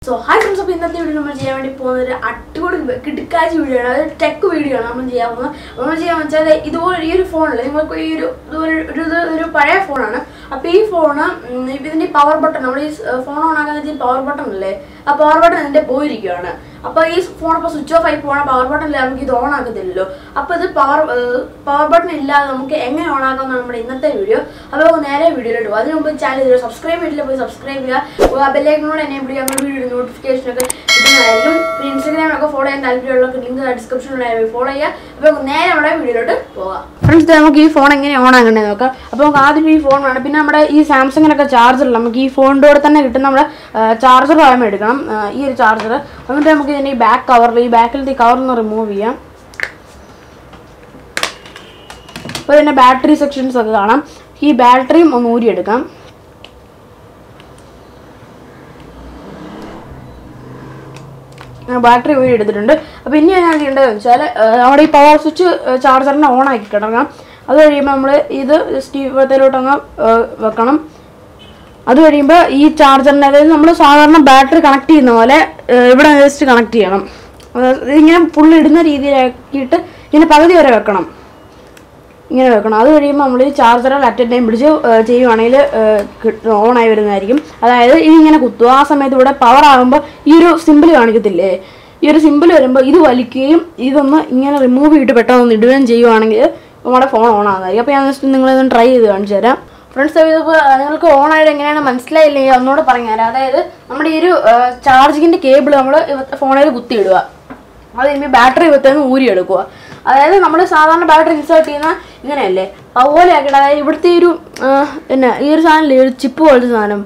so hi friends അപ്പോൾ ഇന്നത്തെ video നമ്മൾ ചെയ്യാൻ വേണ്ടി പോകുന്ന ഒരു അടിപൊളി കിടക്കാഴ്ച വീഡിയോ ആണ് അതായത് ടെക് വീഡിയോ ആണ് നമ്മൾ ചെയ്യാൻ പോകുന്നത് നമ്മൾ ചെയ്യാൻ വെച്ചാൽ ഇതുപോലെ ഈ ഒരു ഫോണിൽ നിങ്ങൾക്ക് ഈ ഒരു ഇതുപോലെ ഒരു ഇത് ഒരു പഴയ ഫോണാണ് അപ്പോൾ ഈ ഫോണ് ഇതിൻ്റെ പവർ ബട്ടൺ നമ്മൾ ഈ ഫോൺ ഓൺ ആക്കുന്ന പവർ ബട്ടൺ അല്ലേ ആ പവർ ബട്ടൺ ഇതിൻ്റെ പോയിരിക്കുകയാണ് അപ്പോൾ ഈ ഫോൺ ഇപ്പോൾ സ്വിച്ച് ഓഫ് ആയി പോകണം പവർ ബട്ടൺ ഇല്ലാതെ നമുക്ക് ഇത് ഓൺ ആക്കത്തില്ലല്ലോ അപ്പോൾ ഇത് പവർ പവർ ബട്ടൺ ഇല്ലാതെ നമുക്ക് എങ്ങനെ ഓൺ ആക്കാമെന്നാണ് നമ്മുടെ ഇന്നത്തെ വീഡിയോ അപ്പോൾ നമുക്ക് നേരെ വീഡിയോയിലോട്ട് പോകും അതിന് മുമ്പ് ചാനൽ ചെയ്ത് സബ്സ്ക്രൈബ് ചെയ്തില്ല പോയി സബ്സ്ക്രൈബ് ചെയ്യുക ബെല്ലൈക്കനോട് എന്നെ പിടിക്കുക നമ്മുടെ വീഡിയോ നോട്ടിഫിക്കേഷൻ ഒക്കെ കിട്ടുന്നതായിരിക്കും പിന്നെ ഇൻസ്റ്റാഗ്രാമിലൊക്കെ ഫോളോ ചെയ്യാൻ താല്പര്യമുള്ളവർക്ക് ലിങ്ക് ഡിസ്ക്രിപ്ഷനിൽ ഫോളോ ചെയ്യുക അപ്പോൾ നമുക്ക് നേരെ നമ്മുടെ വീഡിയോയിലോട്ട് പോകാം ഫ്രണ്ട്സ് നമുക്ക് ഈ ഫോൺ എങ്ങനെ ഓൺ ആക്കണ്ടേ നോക്കാം അപ്പോൾ നമുക്ക് ആദ്യം ഈ ഫോൺ വേണം പിന്നെ നമ്മുടെ ഈ സാംസങ്ങിനൊക്കെ ചാർജർ നമുക്ക് ഈ ഫോണിൻ്റെ കൂടെ തന്നെ കിട്ടുന്ന നമ്മുടെ ചാർജർ ആകുമ്പോൾ എടുക്കണം ആ, ഈ ഒരു ചാർജർ എന്നിട്ട് നമുക്ക് ഇതിൻ്റെ ഈ ബാക്ക് കവറിൽ ഈ ബാക്കിലത്തെ ഈ കവറിൽ നിന്ന് റിമൂവ് ചെയ്യാം അപ്പോൾ ഇതിൻ്റെ ബാറ്ററി സെക്ഷൻസ് ഒക്കെ കാണാം ഈ ബാറ്ററിയും ഒന്ന് ഊരിയെടുക്കാം ബാറ്ററി ഊരി എടുത്തിട്ടുണ്ട് അപ്പോൾ ഇനി ഞാൻ ചെയ്യേണ്ടതെന്ന് വെച്ചാൽ നമ്മുടെ ഈ പവർ സ്വിച്ച് ചാർജറിനെ ഓൺ ആക്കി കിടക്കാം അത് കഴിയുമ്പോൾ നമ്മൾ ഇത് സ്റ്റീവത്തിലോട്ടങ്ങ് വെക്കണം അത് കഴിയുമ്പോൾ ഈ ചാർജറിൻ്റെ അതായത് നമ്മൾ സാധാരണ ബാറ്ററി കണക്ട് ചെയ്യുന്ന പോലെ ഏഹ്, ഇവിടെ ജസ്റ്റ് കണക്ട് ചെയ്യണം അതായത് ഇതിങ്ങനെ പുള്ളി ഇടുന്ന രീതിയിലാക്കിയിട്ട് ഇങ്ങനെ പകുതി വരെ വെക്കണം ഇങ്ങനെ വെക്കണം അത് കഴിയുമ്പോൾ നമ്മൾ ഈ ചാർജറിൽ അറ്റ് ടൈം പിടിച്ച് ഏഹ്, ചെയ്യുവാണെങ്കിൽ ഓൺ ആയി വരുന്നതായിരിക്കും അതായത് ഇതിങ്ങനെ കുത്തുക ആ സമയത്ത് ഇവിടെ പവർ ആകുമ്പോൾ ഈ ഒരു സിമ്പിൾ കാണിക്കത്തില്ലേ ഈ ഒരു സിമ്പിൾ വരുമ്പോൾ ഇത് വലിക്കുകയും ഇതൊന്ന് ഇങ്ങനെ റിമൂവ് ചെയ്തിട്ട് പെട്ടെന്ന് ഒന്ന് ഇടുകയും ചെയ്യുവാണെങ്കിൽ നമ്മുടെ ഫോൺ ഓൺ ആകുന്നതായിരിക്കും അപ്പോൾ ഞാൻ ജസ്റ്റ് നിങ്ങളിതൊന്ന് ട്രൈ ചെയ്ത് കാണിച്ചു തരാം ഫ്രണ്ട്സ് ഇതിപ്പോൾ നിങ്ങൾക്ക് ഓൺ ആയിട്ട് എങ്ങനെയാണ് മനസ്സിലായില്ലെങ്കിൽ ഒന്നുകൂടെ പറഞ്ഞു തരാം അതായത് നമ്മുടെ ഈ ഒരു ചാർജിങ്ങിൻ്റെ കേബിൾ നമ്മൾ ഫോണിൽ കുത്തിയിടുക അത് കഴിയുമ്പോൾ ബാറ്ററി കുത്തുന്ന ഊരിയെടുക്കുക അതായത് നമ്മൾ സാധാരണ ബാറ്ററി ഇൻസേർട്ട് ചെയ്യുന്ന ഇങ്ങനെയല്ലേ അതുപോലെ ആക്കിയിട്ട് അതായത് ഇവിടുത്തെ ഈ ഒരു ആ, പിന്നെ ഈ ഒരു സാധനം ഒരു ചിപ്പ് പോലത്തെ സാധനം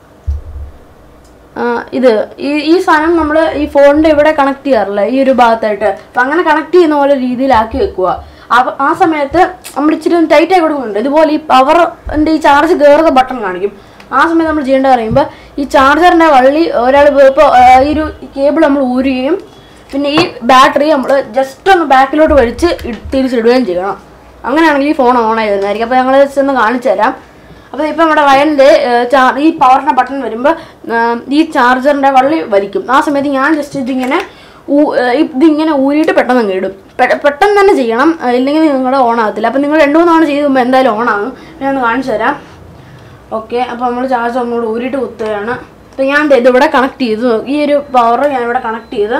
ആ, ഇത് ഈ ഈ സാധനം നമ്മൾ ഈ ഫോണിൻ്റെ ഇവിടെ കണക്ട് ചെയ്യാറില്ല ഈ ഒരു ഭാഗത്തായിട്ട് അപ്പം അങ്ങനെ കണക്ട് ചെയ്യുന്ന പോലെ രീതിയിലാക്കി വെക്കുക അപ്പൊ ആ സമയത്ത് നമ്മൾ ഇച്ചിരി ഒന്ന് ടൈറ്റ് ആയി കൊടുക്കുന്നുണ്ട് ഇതുപോലെ ഈ പവറിൻ്റെ ഈ ചാർജ് കയറുന്ന ബട്ടൺ കാണിക്കും ആ സമയത്ത് നമ്മൾ ചെയ്യേണ്ടത് പറയുമ്പോൾ ഈ ചാർജറിൻ്റെ വള്ളി ഒരാൾ ഇപ്പോൾ ഈ ഒരു കേബിൾ നമ്മൾ ഊരുകയും പിന്നെ ഈ ബാറ്ററി നമ്മൾ ജസ്റ്റ് ഒന്ന് ബാക്കിലോട്ട് വലിച്ച് ഇട്- തിരിച്ചിടുകയും ചെയ്യണം അങ്ങനെയാണെങ്കിൽ ഈ ഫോൺ ഓൺ ആയി വരുന്നതായിരിക്കും അപ്പോൾ ഞങ്ങൾ ജസ്റ്റ് ഒന്ന് കാണിച്ചു തരാം അപ്പോൾ ഇപ്പോൾ നമ്മുടെ വയറിൻ്റെ ഈ പവറിൻ്റെ ബട്ടൺ വരുമ്പോൾ ഈ ചാർജറിൻ്റെ വള്ളി വലിക്കും ആ സമയത്ത് ഞാൻ ജസ്റ്റ് ഇതിങ്ങനെ ഊ- ഏഹ് ഇതിങ്ങനെ ഊരിയിട്ട് പെട്ടെന്ന് അങ്ങ് ഇടും പെ- പെട്ടെന്ന് തന്നെ ചെയ്യണം ഏഹ് ഇല്ലെങ്കിൽ നിങ്ങളുടെ ഓൺ ആകത്തില്ല അപ്പോൾ നിങ്ങൾ രണ്ട് മൂന്ന് തവണ ചെയ്ത് കഴിയുമ്പോൾ എന്തായാലും ഓൺ ആകും ഞാൻ ഒന്ന് കാണിച്ചു തരാം ഓക്കെ അപ്പോൾ നമ്മൾ ചാർജ് ഒന്നുകൂടി ഊരിയിട്ട് കുത്തുകയാണ് അപ്പോൾ ഞാൻ ദേ ഇതിവിടെ കണക്ട് ചെയ്തു ഈ ഒരു പവർ ഞാൻ ഇവിടെ കണക്ട് ചെയ്ത്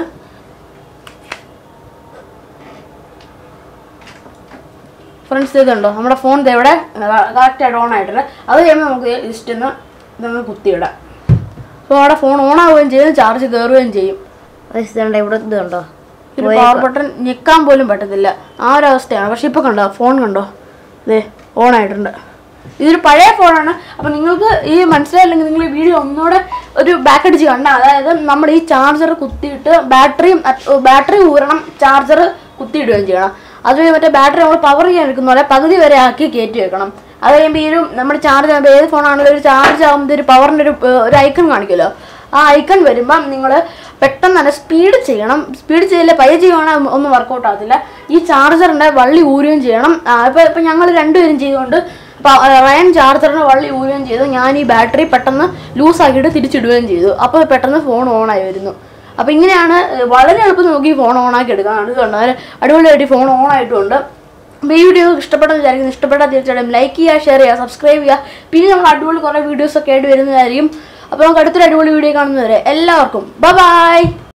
ഫ്രണ്ട്സ് ഇതുണ്ടോ നമ്മുടെ ഫോൺ ദേ ഇവിടെ കറക്റ്റായിട്ട് ഓൺ ആയിട്ടുണ്ട് അത് കഴിയുമ്പോൾ നമുക്ക് ജസ്റ്റ് ഒന്ന് ഇതൊന്ന് കുത്തിയിടാം അപ്പോൾ അവിടെ ഫോൺ ഓൺ ആവുകയും ചെയ്യും ചാർജ് കയറുകയും ചെയ്യും ഇതുണ്ട് ഇവിടെ ഇതുണ്ടോ ഒരു പവർ ബട്ടൺ ഞെക്കാൻ പോലും പറ്റത്തില്ല ആ ഒരു അവസ്ഥയാണ് പക്ഷെ ഇപ്പോൾ കണ്ടോ ഫോൺ കണ്ടോ ഇതേ ഓൺ ആയിട്ടുണ്ട് ഇതൊരു പഴയ ഫോണാണ് അപ്പം നിങ്ങൾക്ക് ഈ മനസ്സിലായില്ലെങ്കിൽ നിങ്ങൾ ഈ വീഡിയോ ഒന്നുകൂടെ ഒരു ബാക്ക് അടിച്ച് കണ്ടാൽ അതായത് നമ്മൾ ഈ ചാർജർ കുത്തിയിട്ട് ബാറ്ററിയും ബാറ്ററി ഊരണം ചാർജർ കുത്തിയിടുകയും ചെയ്യണം അത് കഴിഞ്ഞ് മറ്റേ ബാറ്ററി നമ്മൾ പവർ ചെയ്യാൻ എടുക്കുന്ന പോലെ പകുതി വരെ ആക്കി കയറ്റി വെക്കണം അത് കഴിയുമ്പോൾ ഈ ഒരു നമ്മുടെ ചാർജ് ആകുമ്പോൾ ഏത് ഫോണാണെങ്കിലും ഒരു ചാർജ് ആകുമ്പോൾ ഒരു പവറിൻ്റെ ഒരു ഏഹ്, ഒരു ഐക്കൺ കാണിക്കുമല്ലോ ആ ഐക്കൺ വരുമ്പം നിങ്ങൾ പെട്ടെന്ന് തന്നെ സ്പീഡ് ചെയ്യണം സ്പീഡ് ചെയ്തില്ല പയ്യെ ചെയ്യുവാണെങ്കിൽ ഒന്നും വർക്കൗട്ട് ആകത്തില്ല ഈ ചാർജറിൻ്റെ വള്ളി ഊരുകയും ചെയ്യണം ഇപ്പോൾ ഇപ്പം ഞങ്ങൾ രണ്ടുപേരും ചെയ്തുകൊണ്ട് അപ്പോൾ റയൻ ചാർജറിൻ്റെ വള്ളി ഊരുകയും ചെയ്തു ഞാൻ ഈ ബാറ്ററി പെട്ടെന്ന് ലൂസ് ആക്കിയിട്ട് തിരിച്ചിടുകയും ചെയ്തു അപ്പോൾ പെട്ടെന്ന് ഫോൺ ഓൺ ആയി വരുന്നു അപ്പോൾ ഇങ്ങനെയാണ് ഏഹ്, വളരെ എളുപ്പം നോക്കി ഫോൺ ഓൺ ആക്കി എടുക്കാം അത് കണ്ടോ അടിപൊളിയായിട്ട് ഫോൺ ഓൺ ആയിട്ടുണ്ട് അപ്പോൾ ഈ വീഡിയോ ഇഷ്ടപ്പെട്ടെന്ന് വിചാരിക്കുന്നു ഇഷ്ടപ്പെട്ടാൽ തീർച്ചയായിട്ടും ലൈക്ക് ചെയ്യുക ഷെയർ ചെയ്യുക സബ്സ്ക്രൈബ് ചെയ്യുക പിന്നെ നമ്മൾ അടിപൊളി കുറേ വീഡിയോസ് ഒക്കെ ആയിട്ട് വരുന്നതായിരിക്കും അപ്പോൾ നമുക്ക് അടുത്തൊരു അടിപൊളി വീഡിയോ കാണുന്നവരെ എല്ലാവർക്കും ബൈ